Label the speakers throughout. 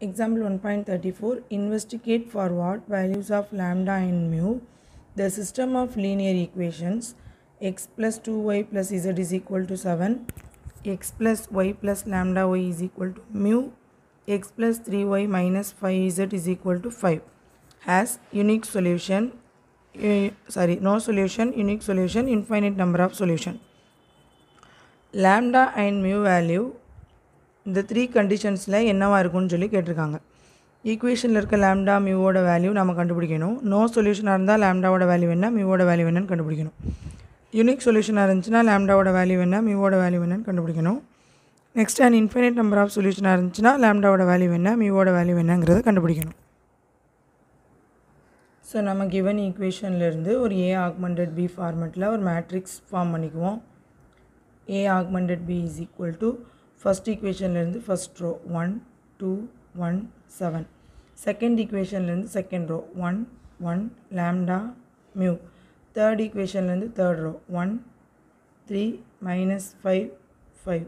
Speaker 1: Example 1.34 Investigate for what values of lambda and mu the system of linear equations x plus 2y plus z is equal to 7 x plus y plus lambda y is equal to mu x plus 3y minus 5z is equal to 5 has unique solution uh, sorry no solution unique solution infinite number of solution lambda and mu value இந்த three கண்டிஷன்ஸில் என்னவா இருக்கும்னு சொல்லி கேட்டிருக்காங்க ஈக்குவேஷனில் இருக்க lambda மியூவோட value நம்ம கண்டுபிடிக்கணும் நோ சொல்யூஷனாக இருந்தால் லேம்டாவோட வேல்யூ என்ன மியூவோட வேல்யூ என்னன்னு கண்டுபிடிக்கணும் யூனிக் சொல்யூஷனாக இருந்துச்சுன்னா லேம்டாவோட வேல்யூ என்ன மியூவோட வேல்யூ என்னன்னு கண்டுபிடிக்கணும் next and infinite number of சொல்யூஷனாக இருந்துச்சுன்னா லேம்டாவோட வேல்யூ என்ன மியூவோட வேல்யூ என்னங்கிறத கண்டுபிடிக்கணும் ஸோ நம்ம கிவன் ஈக்குவேஷன்லேருந்து ஒரு ஏ ஆக்மெண்டட் பி ஃபார்மெட்டில் ஒரு மேட்ரிக்ஸ் ஃபார்ம் பண்ணிக்குவோம் A augmented B is equal to first ஈக்குவேஷன்லேருந்து first row one two one seven second ஈக்குவேஷன்லேருந்து second row one one lambda mu third ஈக்குவேஷன்லேருந்து third row one three minus five five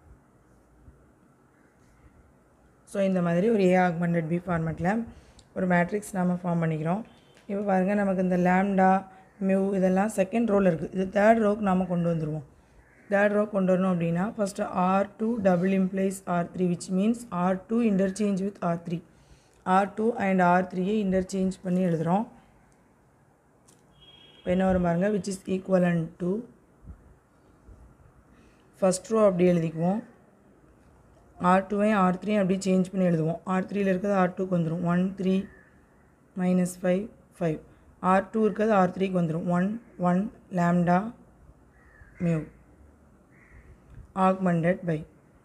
Speaker 1: so இந்த மாதிரி ஒரு ஏ augmented B ஃபார்மெட்டில் ஒரு matrix நாம் form பண்ணிக்கிறோம் இப்போ பாருங்கள் நமக்கு இந்த லேம்டா மியூ இதெல்லாம் செகண்ட் ரோவில் இருக்குது இது தேர்ட் ரோக்கு நாம் கொண்டு வந்துடுவோம் தேர்ட் ரோ கொண்டு வரணும் அப்படின்னா first R two double implies R three which means R two interchange with R three R two and R த்ரீயை இன்டர்சேஞ்ச் பண்ணி எழுதுகிறோம் இப்போ என்ன வரும் பாருங்கள் which is equivalent to first row அப்படி எழுதிக்குவோம் ஆர் டூவையும் ஆர் த்ரீயும் அப்படி சேஞ்ச் பண்ணி எழுதுவோம் ஆர் த்ரீயில் இருக்கிறது ஆர் டூக்கு வந்துடும் one three minus five five R two இருக்கிறது ஆர் த்ரீக்கு வந்துடும் one one lambda mu augmented by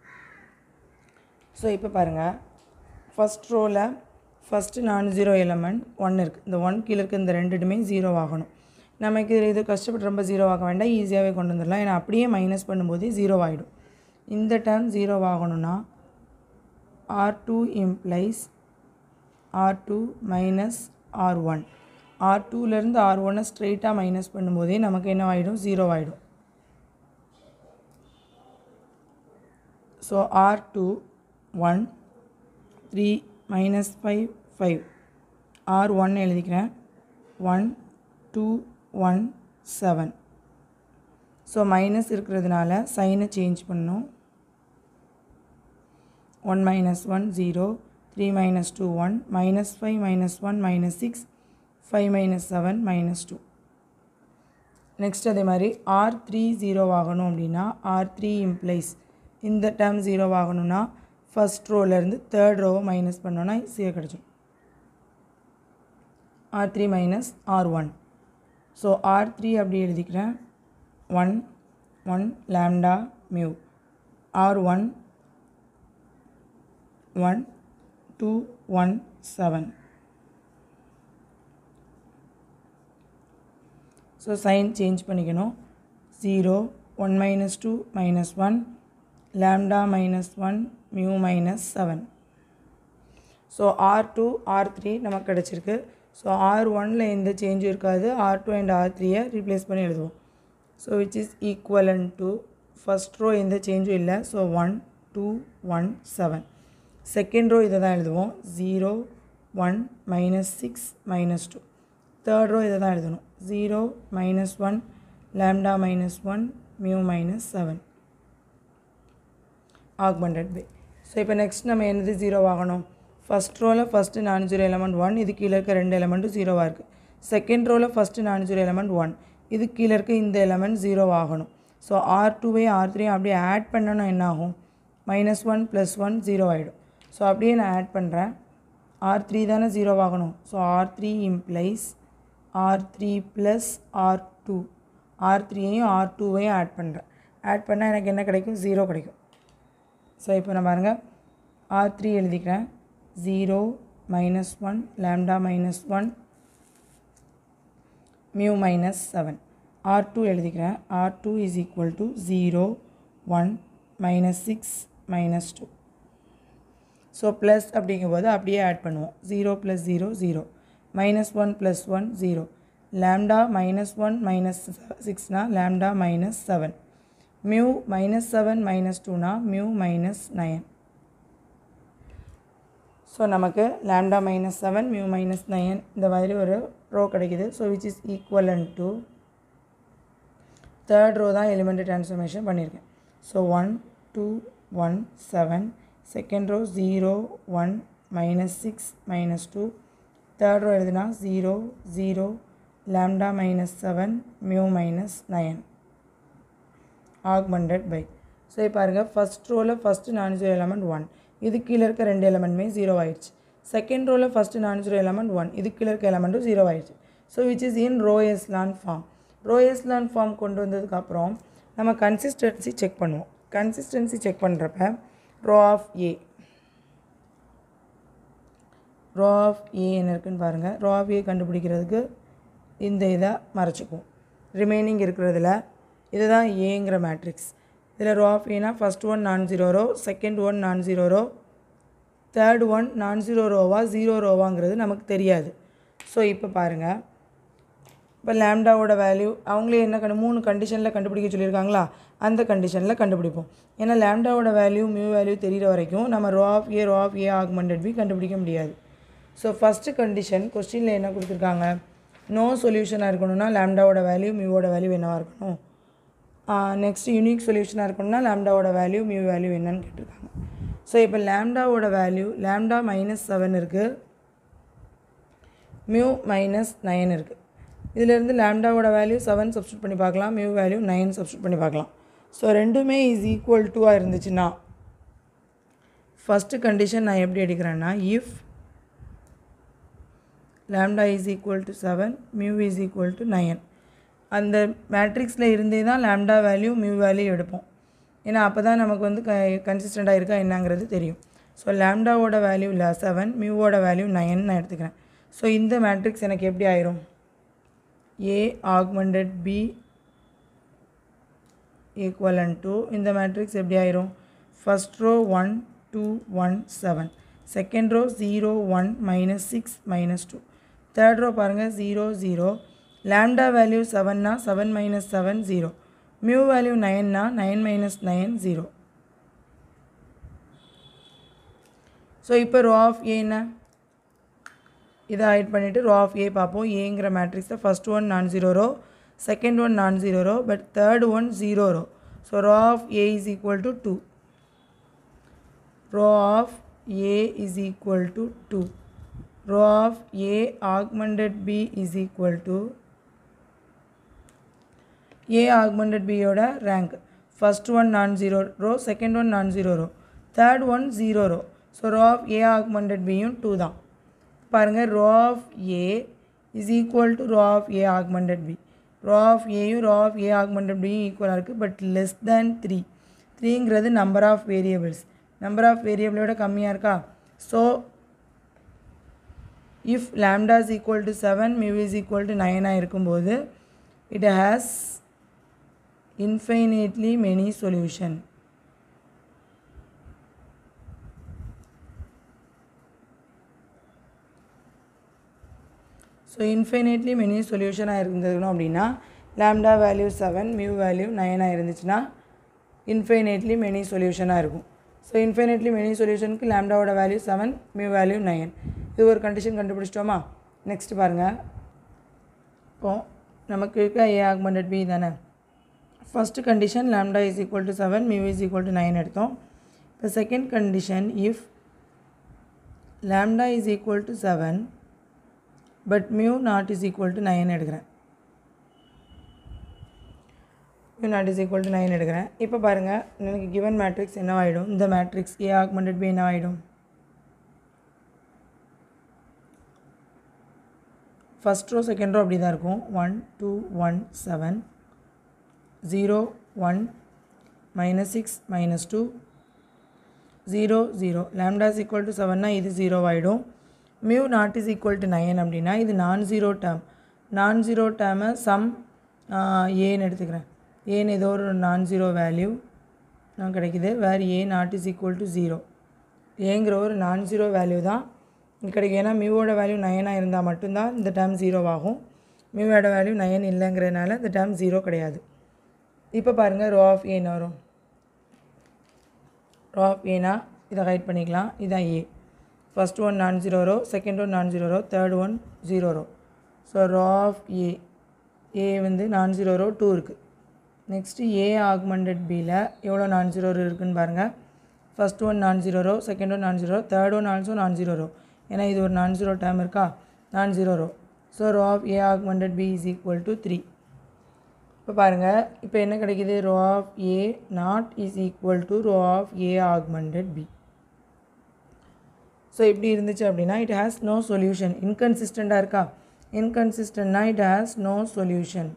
Speaker 1: so இப்போ பாருங்கள் ஃபஸ்ட் ரோவில் first non zero element one இருக்குது இந்த ஒன் கீழே இருக்க இந்த ரெண்டுமே ஜீரோ ஆகணும் நமக்கு இது கஷ்டப்பட்டு ரொம்ப ஜீரோ ஆக வேண்டாம் ஈஸியாகவே கொண்டு வந்துடலாம் ஏன்னா அப்படியே மைனஸ் பண்ணும்போது ஜீரோ ஆகிடும் இந்த டேர்ம் ஜீரோ ஆகணும்னா R two implies R two minus R one R டூலேருந்து ஆர் ஒன்னை ஸ்ட்ரெயிட்டாக மைனஸ் பண்ணும்போதே நமக்கு என்ன ஆகிடும் ஜீரோ ஆகிடும் so R two one three minus five five R one எழுதிக்கிறேன் one two one seven so minus இருக்கிறதுனால சைனை சேஞ்ச் பண்ணணும் one minus one zero three minus two one minus five minus one minus six five minus seven minus two next அதே மாதிரி R three zero ஆகணும் அப்படின்னா R three implies இந்த term zero ஆகணும்னா first ரோலேருந்து தேர்ட் ரோவை minus பண்ணோன்னா ஈஸியாக கிடச்சிடும் R three minus R one so R three அப்படி எழுதிக்கிறேன் one one lambda mu R one one two one seven so sign change பண்ணிக்கணும் zero one minus two minus one lambda minus 1 mu minus 7 so R two R three நமக்கு கிடச்சிருக்கு so R ஒனில் எந்த சேஞ்சும் இருக்காது R two and R த்ரீயை replace பண்ணி எழுதுவோம் so which is equivalent to first row எந்த சேஞ்சும் இல்லை so one two one seven second row இதை தான் எழுதுவோம் zero one minus six minus two third row இதை தான் எழுதணும் zero minus one lambda minus one mu minus seven augmented by so இப்போ நெக்ஸ்ட் நம்ம என்னது ஜீரோ ஆகணும் ஃபஸ்ட் ரோவில் first non zero element one இது கீழே இருக்க ரெண்டு எலமெண்ட்டும் ஜீரோவாக இருக்குது செகண்ட் ரோவில் first non zero element one இது கீழே இருக்க இந்த எலமெண்ட் ஜீரோ ஆகணும் ஸோ ஆர் டூவையும் ஆர் த்ரீயும் அப்படியே ஆட் பண்ணணும் என்ன ஆகும் minus one plus one zero ஆகிடும் ஸோ அப்படியே நான் ஆட் பண்ணுறேன் ஆர் த்ரீ தானே ஜீரோ ஆகணும் so R three implies R three plus R two R த்ரீயையும் ஆர் டூவையும் ஆட் பண்ணுறேன் ஆட் பண்ணால் எனக்கு என்ன கிடைக்கும் ஜீரோ கிடைக்கும் ஸோ இப்போ நான் பாருங்கள் ஆர் த்ரீ எழுதிக்கிறேன் zero minus one lambda minus one mu minus seven R two எழுதிக்கிறேன் R two is equal to zero one minus six minus two so plus அப்படிங்கும்போது அப்படியே ஆட் பண்ணுவோம் zero plus zero zero minus one plus one zero lambda minus one minus சிக்ஸ்னால் lambda minus seven mu minus seven minus டூனா mu minus nine so நமக்கு lambda minus seven mu minus nine இந்த மாதிரி ஒரு row கிடைக்குது so which is equivalent to third row தான் element transformation பண்ணியிருக்கேன் so one two one seven second row zero one minus six minus two third row எழுதுனா zero zero lambda minus seven mu minus nine augmented by so இப்போ பாருங்கள் first ரோவில் first non zero element one இது கீழே இருக்க ரெண்டு எலமெண்ட்டுமே zero ஆயிடுச்சு செகண்ட் ரோவில் first non zero element one இது கீழே இருக்க எலமெண்ட்டும் ஜீரோ ஆயிடுச்சு so which is in row echelon form row echelon form கொண்டு வந்ததுக்கப்புறம் நம்ம கன்சிஸ்டன்சி செக் பண்ணுவோம் கன்சிஸ்டன்சி செக் பண்ணுறப்ப row of A row of A என்ன இருக்குன்னு பாருங்கள் ரோ ஆஃப் ஏ கண்டுபிடிக்கிறதுக்கு இந்த இதை மறைச்சிக்குவோம் ரிமைனிங் இருக்கிறதுல இதுதான் ஏங்கிற மேட்ரிக்ஸ் இதில் ரோ ஆஃப் ஏனா first one non zero row second one non zero row third one non zero ரோவா ஜீரோ ரோவாங்கிறது நமக்கு தெரியாது ஸோ இப்போ பாருங்கள் இப்போ லேம்டாவோட வேல்யூ அவங்களே என்ன கண்டு மூணு கண்டிஷனில் கண்டுபிடிக்க சொல்லியிருக்காங்களா அந்த கண்டிஷனில் கண்டுபிடிப்போம் ஏன்னா லேம்டாவோட வேல்யூ மியூ வேல்யூ தெரிகிற வரைக்கும் நம்ம row of A row of A augmented B கண்டுபிடிக்க முடியாது ஸோ ஃபஸ்ட்டு கண்டிஷன் கொஸ்டினில் என்ன கொடுத்துருக்காங்க நோ சொல்யூஷனாக இருக்கணும்னா லேம்டாவோட வேல்யூ மியூவோட வேல்யூ என்னவாக இருக்கணும் நெக்ஸ்ட்டு யூனிக் சொல்யூஷனாக இருக்கணும்னா லேம்டாவோட வேல்யூ மியூ வேல்யூ என்னன்னு கேட்டிருக்காங்க ஸோ இப்போ லேம்டாவோட வேல்யூ லேம்டா மைனஸ் செவன் இருக்குது மியூ மைனஸ் நைன் இருக்குது இதிலேருந்து லேம்டாவோட வேல்யூ செவன் சப்ஸ்டியூட் பண்ணி பார்க்கலாம் மியூ வேல்யூ நைன் சப்ஸ்டியூட் பண்ணி பார்க்கலாம் ஸோ ரெண்டுமே இஸ் ஈக்குவல் டுவாக இருந்துச்சுன்னா ஃபஸ்ட்டு கண்டிஷன் நான் எப்படி எடுக்கிறேன்னா if lambda is equal to seven mu is equal to nine அந்த மேட்ரிக்ஸில் இருந்தே தான் லேம்டா வேல்யூ மியூ வேல்யூ எடுப்போம் ஏன்னா அப்போ தான் நமக்கு வந்து க கன்சிஸ்டண்ட்டாக இருக்கா என்னங்கிறது தெரியும் ஸோ லேம்டாவோட வேல்யூ இல்லை செவன் மியூவோட வேல்யூ நயன் நான் எடுத்துக்கிறேன் ஸோ இந்த மேட்ரிக்ஸ் எனக்கு எப்படி ஆயிரும் A augmented B equivalent to இந்த மேட்ரிக்ஸ் எப்படி ஆயிரும் first row one two one seven second row zero one minus six minus two third row பாருங்கள் ஜீரோ ஜீரோ லேம்டா வேல்யூ செவன்னா seven minus seven zero mu value நைன்னா nine minus nine zero so இப்போ row of A என்ன இதை height பண்ணிவிட்டு row of ஏ பார்ப்போம் ஏங்கிற மேட்ரிக்ஸில் first one non zero row second one non zero row but third one zero row so row of A is equal to two row of A is equal to two row of A augmented B is equal to A augmented பியோட rank first one non zero row second one non zero row third one zero row so row of A augmented பியும் two தான் பாருங்கள் row of A is equal to row of A augmented B row of ஏயும் row of A augmented பியும் ஈக்குவலாக இருக்குது but less than three த்ரீங்கிறது number of variables number of வேரியபிளோட கம்மியாக இருக்கா so if lambda is equal to seven mu is equal to நைனாக இருக்கும்போது it has infinitely many solution so infinitely many சொல்யூஷனாக இருந்ததுணும் அப்படின்னா lambda value seven mu value நைனாக இருந்துச்சுன்னா இன்ஃபைனைட்லி மெனி சொல்யூஷனாக இருக்கும் ஸோ இன்ஃபைனைட்லி மெனி சொல்யூஷனுக்கு லேம்டாவோட value seven mu value nine இது ஒரு கண்டிஷன் கண்டுபிடிச்சிட்டோமா நெக்ஸ்ட் பாருங்கள் இப்போ நமக்கு இருக்க ஏ ஆக்மெண்டட் பி தானே first condition lambda is equal to seven mu is equal to nine எடுத்தோம் இப்போ second condition if lambda is equal to seven but mu not is equal to nine எடுக்கிறேன் mu not is equal to nine எடுக்கிறேன் இப்போ பாருங்கள் எனக்கு given matrix என்னவாயிடும் இந்த matrix A augmented B என்னவாயிடும் first row second row அப்படி தான் இருக்கும் one two one seven zero one minus six minus two zero zero lambda is equal to செவன்னா இது ஜீரோ ஆகிடும் mu not is equal to nine அப்படின்னா இது non zero term non zero டேர்மை sum ஏன்னு எடுத்துக்கிறேன் ஏன்னு ஏதோ ஒரு நான் ஜீரோ வேல்யூ நான் கிடைக்குது வேறு A not is equal to zero ஏங்கிற ஒரு நான் ஜீரோ வேல்யூ தான் இங்கே கிடைக்கும் ஏன்னா மியூவோட வேல்யூ நயனாக இருந்தால் மட்டும்தான் இந்த டேர்ம் ஜீரோ ஆகும் மியூவோட வேல்யூ நயன் இல்லைங்கிறதுனால இந்த டேர்ம் ஜீரோ கிடையாது இப்போ பாருங்கள் ரோ ஆஃப் ஏன்னு வரும் ரோ ஆஃப் ஏனா இதை ஹைட் பண்ணிக்கலாம் இதான் A first one non zero row second one non zero row third one zero row so row of A A வந்து நான் ஜீரோ ரோ டூ இருக்குது நெக்ஸ்ட்டு ஏ ஆக்மெண்டட் பியில் எவ்வளோ நான் ஜீரோ ரோ இருக்குன்னு பாருங்கள் first one non zero row second one non zero third one also non zero row ஏன்னா இது ஒரு non zero term இருக்கா non zero row so row of A augmented B is equal to three இப்போ பாருங்கள் இப்போ என்ன கிடைக்குது row of A not is equal to row of A augmented B so இப்படி இருந்துச்சு அப்படின்னா இட் ஹேஸ் நோ சொல்யூஷன் இன்கன்சிஸ்டண்ட்டாக இருக்கா இன்கன்சிஸ்டன்ட்னா இட் ஹேஸ் நோ சொல்யூஷன்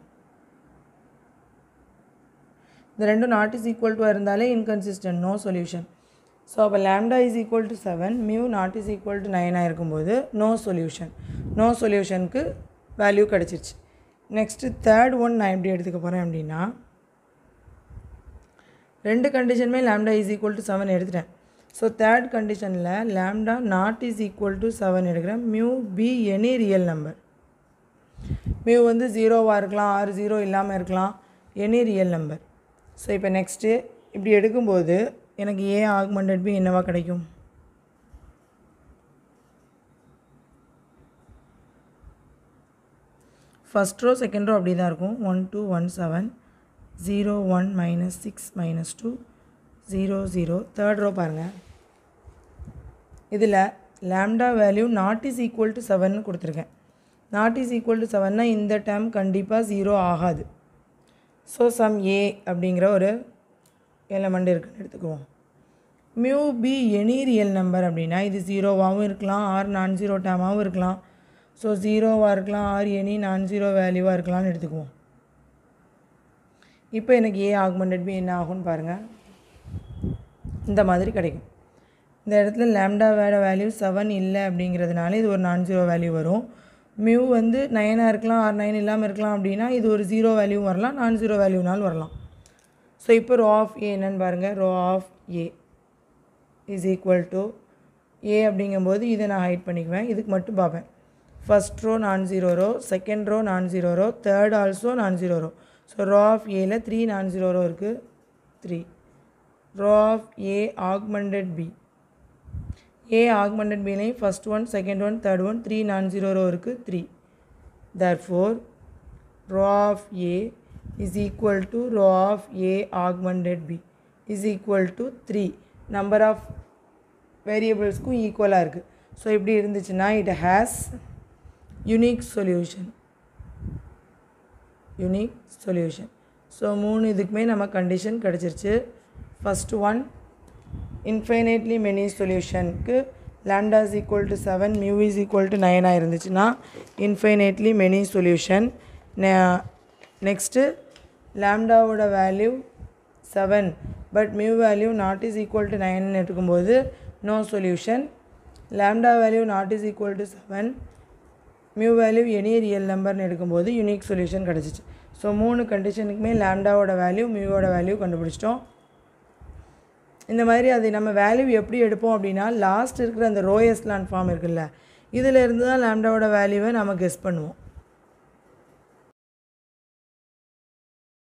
Speaker 1: இந்த ரெண்டும் நாட் இஸ் ஈக்குவல் டு இருந்தாலே இன்கன்சிஸ்டன்ட் நோ சொல்யூஷன் ஸோ அப்போ lambda is equal to seven mu not is equal to நைனாக இருக்கும்போது நோ சொல்யூஷன் நோ சொல்யூஷனுக்கு வேல்யூ கிடச்சிருச்சு நெக்ஸ்ட்டு தேர்ட் ஒன் நான் எப்படி எடுத்துக்க போகிறேன் அப்படின்னா ரெண்டு கண்டிஷனுமே lambda is equal to seven எடுத்துட்டேன் ஸோ தேர்ட் கண்டிஷனில் lambda not is equal to seven எடுக்கிறேன் mu be any real number mu வந்து ஜீரோவாக இருக்கலாம் ஆறு ஜீரோ இல்லாமல் இருக்கலாம் எனி ரியல் நம்பர் ஸோ இப்போ நெக்ஸ்ட்டு இப்படி எடுக்கும்போது எனக்கு ஏ ஆக்மெண்டட் பி என்னவா கிடைக்கும் ஃபஸ்ட் ரோ செகண்ட் ரோ அப்படி தான் இருக்கும் one two one seven zero one minus six minus two zero zero third row பாருங்கள் இதில் lambda value not is equal to seven கொடுத்துருக்கேன் நாட் இஸ் ஈக்குவல் டு செவன்னா இந்த டேர்ம் கண்டிப்பாக ஜீரோ ஆகாது ஸோ சம் ஏ அப்படிங்கிற ஒரு எலமெண்ட் இருக்குன்னு எடுத்துக்குவோம் mu be any real number அப்படின்னா இது ஜீரோவாகவும் இருக்கலாம் ஆர் நான் ஜீரோ டேமாகவும் இருக்கலாம் ஸோ ஜீரோவாக இருக்கலாம் ஆர் எனி நான் ஜீரோ வேல்யூவாக இருக்கலாம்னு எடுத்துக்குவோம் இப்போ எனக்கு ஏ ஆக்மெண்டட் பி என்ன ஆகும்னு பாருங்கள் இந்த மாதிரி கிடைக்கும் இந்த இடத்துல லேம்டா வேட வேல்யூ செவன் இல்லை அப்படிங்கிறதுனால இது ஒரு நான் ஜீரோ வேல்யூ வரும் மியூ வந்து நைனாக இருக்கலாம் ஆர் நைன் இல்லாமல் இருக்கலாம் அப்படின்னா இது ஒரு ஜீரோ வேல்யூ வரலாம் நான் ஜீரோ வேல்யூனாலும் வரலாம் ஸோ இப்போ ரோ ஆஃப் ஏ என்னன்னு பாருங்கள் row of A is equal to A அப்படிங்கும்போது இதை நான் ஹைட் பண்ணிக்குவேன் இதுக்கு மட்டும் பார்ப்பேன் first row non zero row second row non zero row third also non zero row so row of ஏல த்ரீ நான் ஜீரோ ரோ இருக்குது three row of A augmented B A augmented பிலையும் first one second one third one three non zero row இருக்குது three therefore row of A is equal to row of A augmented B is equal to three number of வேரியபிள்ஸ்க்கும் ஈக்குவலாக இருக்குது so இப்படி இருந்துச்சுன்னா it has unique solution unique solution so மூணு இதுக்குமே நம்ம condition கிடச்சிருச்சு ஃபஸ்ட் ஒன் இன்ஃபைனைட்லி மெனி சொல்யூஷனுக்கு lambda is equal to seven mu is equal to நைனாக இருந்துச்சுன்னா இன்ஃபைனைட்லி மெனி சொல்யூஷன் நெக்ஸ்ட்டு லேம்டாவோட value seven but mu value not is equal to nine எடுக்கும்போது no solution lambda value not is equal to seven mu value any real நம்பர்னு எடுக்கும்போது unique solution கிடச்சிச்சு so மூணு கண்டிஷனுக்குமே லேம்டாவோட value மியூவோட value கண்டுபிடிச்சிட்டோம் இந்த மாதிரி அது நம்ம வேல்யூ எப்படி எடுப்போம் அப்படின்னா லாஸ்ட் இருக்கிற அந்த ரோயஸ்லான் ஃபார்ம் இருக்குல்ல இதில் இருந்து தான் லேம்டாவோட வேல்யூவை நம்ம கெஸ் பண்ணுவோம்